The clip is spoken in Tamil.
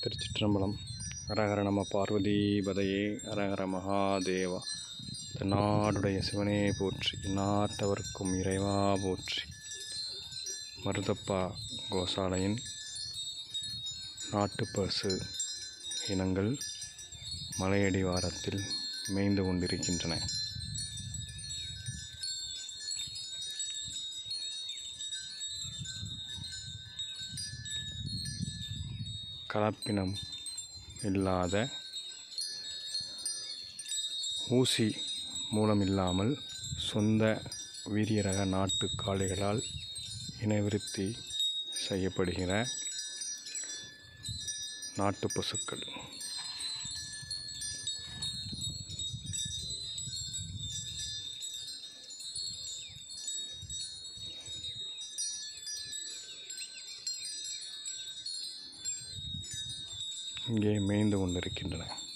திருச்சிற்றம்பலம் ஹரஹர நம பார்வதி பதையே ஹரஹர மகாதேவா தென்னாடுடைய சிவனே போற்றி நாட்டவர்க்கும் இறைவா போற்றி மருதப்பா கோசாலையின் நாட்டுப்பசு இனங்கள் மலையடிவாரத்தில் மேய்ந்து கொண்டிருக்கின்றன கலப்பினம் இல்லாத ஊசி மூலமில்லாமல் சொந்த வீரியரக நாட்டு காளைகளால் இனவிருத்தி செய்யப்படுகிற நாட்டு பசுக்கள் இங்கே மேய்ந்து கொண்டிருக்கின்றன